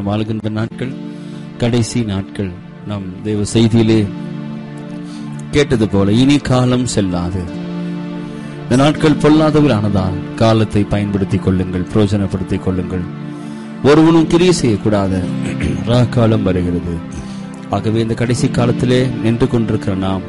வாழ்கின்ற நாட்கள் கடைசி நாட்கள் நம் தேவ செய்தியிலே கேட்டது போல இனி காலம் செல்லாது இந்த நாட்கள் பொல்லாதவில் ஆனதால் காலத்தை பயன்படுத்திக் கொள்ளுங்கள் பிரயோஜனப்படுத்திக் கொள்ளுங்கள் ஒருவனும் கிரியை செய்யக்கூடாத காலம் வருகிறது ஆகவே இந்த கடைசி காலத்திலே நின்று கொண்டிருக்கிற நாம்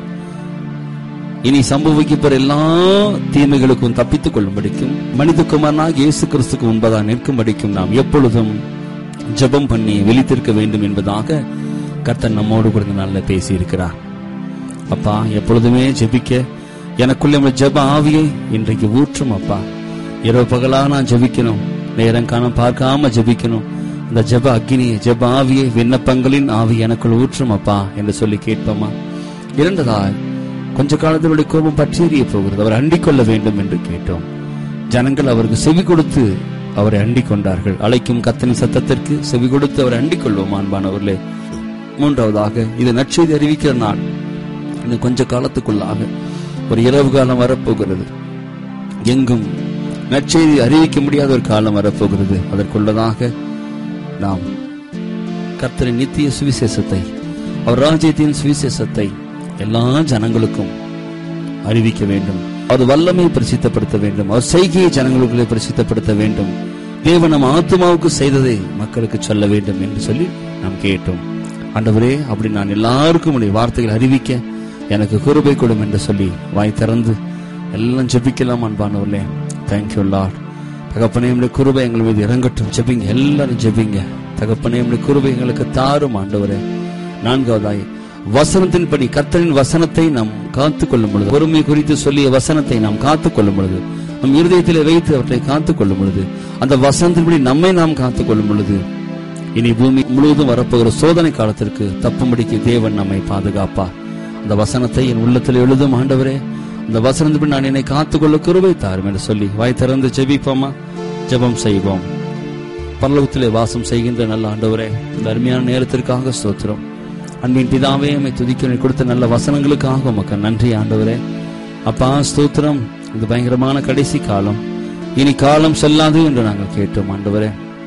இனி சம்பவிக்கப்போற எல்லா தீமைகளுக்கும் தப்பித்துக் கொள்ளும்படிக்கும் மனிதகுமாரனாக இயேசு கிறிஸ்துக்கு முன்பதாக நிற்கும்படிக்கும் நாம் எப்பொழுதும் ஜெபம் பண்ணி விழித்திருக்க வேண்டும் என்பதாக கர்த்தர் நம்மோடு கூட இந்த நாளில் பேசி இருக்கிறார் அப்பா எப்பொழுதுமே ஜெபிக்க எனக்குள்ள உள்ள ஜெப ஆவியை இன்றைக்கு ஊற்றும் அப்பா இரவு பகலா நான் ஜெபிக்கணும் நேரம் காணம் பார்க்காம ஜெபிக்கணும் இந்த ஜெப அக்னியை ஜெப ஆவியை விண்ணப்பங்களின் ஆவி எனக்குள் ஊற்றும் அப்பா என்று சொல்லி கேட்போமா இரண்டதாய் கொஞ்ச காலத்தினுடைய கோபம் பற்றியறிய போகிறது அவர் அண்டிக் கொள்ள வேண்டும் என்று கேட்டோம் ஜனங்கள் அவருக்கு செவி கொடுத்து அவரை அண்டிக் கொண்டார்கள் அழைக்கும் கத்தனின் சத்தத்திற்கு செவி கொடுத்து அவரை அண்டிக் கொள்வோம் அன்பானவர்களே மூன்றாவதாக இது நற்செய்தி அறிவிக்கிற நாள் இன்னும் கொஞ்ச காலத்துக்குள்ளாக ஒரு இரவு காலம் வரப்போகிறது எங்கும் நற்செய்தி அறிவிக்க முடியாத ஒரு காலம் வரப்போகிறது அதற்குள்ளதாக நாம் கர்த்தரின் நித்திய சுவிசேஷத்தை அவர் ராஜ்யத்தின் சுவிசேஷத்தை எல்லா ஜனங்களுக்கும் அறிவிக்க வேண்டும் அவர் வல்லமை பிரசித்தப்படுத்த வேண்டும் அவர் செய்கையை ஜனங்களுக்குள்ளே பிரசித்தப்படுத்த வேண்டும் தேவன் நம் ஆத்மாவுக்கு செய்ததை மக்களுக்கு சொல்ல வேண்டும் என்று சொல்லி நாம் கேட்டோம் ஆண்டவரே அப்படி நான் எல்லாருக்கும் உடைய வார்த்தைகள் அறிவிக்க எனக்கு குருபை கொடும் என்று சொல்லி வாய் திறந்து எல்லாம் ஜெபிக்கலாம் அன்பானவர்களே தேங்க்யூ லார்ட் தகப்பனே உடைய குருபை எங்கள் மீது இறங்கட்டும் ஜெபிங்க எல்லாரும் ஜெபிங்க தகப்பனே உடைய குருபை எங்களுக்கு தாரும் ஆண்டவரே நான்காவதாய் வசனத்தின்படி கர்த்தரின் வசனத்தை நாம் காத்துக் கொள்ளும் பொழுது பொறுமை குறித்து சொல்லிய வசனத்தை நாம் காத்துக் கொள்ளும் பொழுது நம் இருதயத்திலே வைத்து அவற்றை காத்துக் கொள்ளும் பொழுது அந்த வசனத்தின்படி நம்மை நாம் காத்துக் கொள்ளும் பொழுது இனி பூமி முழுவதும் வரப்போகிற சோதனை காலத்திற்கு தப்பும்படிக்கு தேவன் நம்மை பாதுகாப்பார் அந்த வசனத்தை என் உள்ளத்தில் எழுதும் ஆண்டவரே அந்த வசனத்தின்படி நான் என்னை காத்துக்கொள்ள கிருபை தாரும் என்று சொல்லி வாய் திறந்து ஜெபிப்போமா ஜெபம் செய்வோம் பரலோகத்திலே வாசம் செய்கின்ற நல்ல ஆண்டவரே இந்த அருமையான நேரத்திற்காக ஸ்தோத்திரம் அன்பின் பிதாவே உம்மை துதிக்க நீர் கொடுத்த நல்ல வசனங்களுக்காக உமக்கு நன்றி ஆண்டவரே அப்பா ஸ்தோத்திரம் இது பயங்கரமான கடைசி காலம் இனி காலம் செல்லாது என்று நாங்கள் கேட்டோம் ஆண்டவரே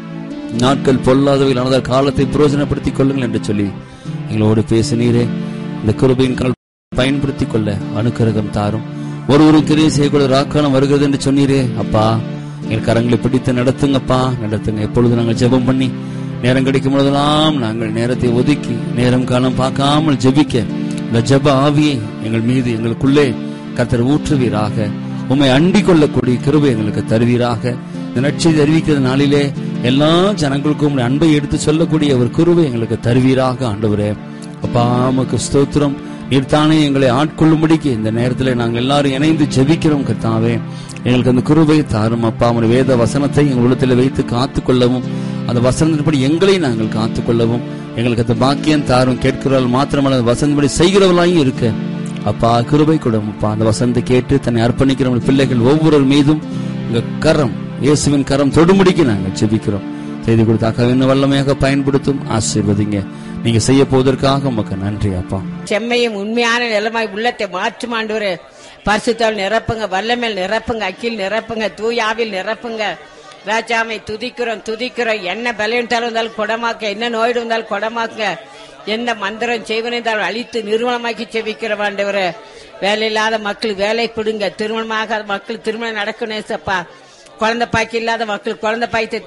நாட்கள் பொல்லாதவையில் ஆனதால் காலத்தை பிரயோஜனப்படுத்திக் கொள்ளுங்கள் என்று சொல்லி எங்களோடு பேசினீரே இந்த கிருபையின் கால் பயன்படுத்திக் கொள்ள அனுக்கிரகம் தாரும் ஒரு கிரியை செய்யக்கூட ராக்காலம் வருகிறது என்று சொன்னீரே அப்பா எங்கள் கரங்களை பிடித்து நடத்துங்கப்பா நடத்துங்க எப்பொழுது நாங்கள் ஜெபம் பண்ணி நேரம் கிடைக்கும் பொழுதெல்லாம் நாங்கள் நேரத்தை ஒதுக்கி நேரம் காலம் பார்க்காமல் ஜெபிக்க இந்த ஜெப ஆவியை எங்கள் மீது எங்களுக்குள்ளே கர்த்தர் ஊற்றுவீராக உம்மை அண்டிக் கொள்ளக்கூடிய கிருபை எங்களுக்கு தருவீராக இந்த நட்செய்தி அறிவிக்கிற நாளிலே எல்லா ஜனங்களுக்கும் உம்முடைய அன்பை எடுத்து சொல்லக்கூடிய ஒரு கிருபை எங்களுக்கு தருவீராக ஆண்டவரே அப்பா உமக்கு ஸ்தோத்திரம் நீர்த்தானே எங்களை ஆட்கொள்ளும்படிக்கு இந்த நேரத்தில் நாங்கள் எல்லாரும் இணைந்து ஜெபிக்கிறோம் கர்த்தாவே எங்களுக்கு அந்த குருவை தாரும் அப்பா அவன் வேத வசனத்தை எங்கள் உள்ளத்தில் வைத்து காத்துக்கொள்ளவும் அந்த வசனத்தின்படி எங்களை நாங்கள் காத்துக்கொள்ளவும் எங்களுக்கு அந்த பாக்கியம் தாரும் கேட்கிறவர்கள் மாத்திரமல்ல அந்த வசனப்படி செய்கிறவர்களாயும் இருக்க அப்பா கிருபை கொடும் அப்பா அந்த வசனத்தை கேட்டு தன்னை அர்ப்பணிக்கிற உங்கள் பிள்ளைகள் ஒவ்வொரு மீதும் உங்க கரம் இயேசுவின் கரம் தொடுமுடிக்கு நாங்கள் ஜெபிக்கிறோம் செய்தி கொடுத்தாக்க இன்னும் வல்லமையாக பயன்படுத்தும் ஆசீர்வதிங்க நீங்க செய்ய போவதற்காக உமக்கு நன்றி அப்பா செம்மையும் உண்மையான நிலமாய் உள்ளத்தை மாற்றும் ஆண்டவரே பரிசுத்தால் நிரப்புங்க வல்லமேல் நிரப்புங்க அக்கில் நிரப்புங்க தூயாவில் நிரப்புங்க ராஜாமை துதிக்கிறோம் துதிக்கிறோம் என்ன பலவீனத்தாலும் இருந்தாலும் குடமாக்க என்ன நோய் இருந்தாலும் குடமாக்க எந்த மந்திரம் செய்வன இருந்தாலும் அழித்து நிறுவனமாக்கி செவிக்கிற ஆண்டவரே வேலை இல்லாத மக்கள் வேலை கொடுங்க திருமணமாகாத மக்கள் திருமணம் நடக்கணும் ஏசப்பா குழந்தை பாக்கி இல்லாத மக்கள் குழந்தை பாய்த்தை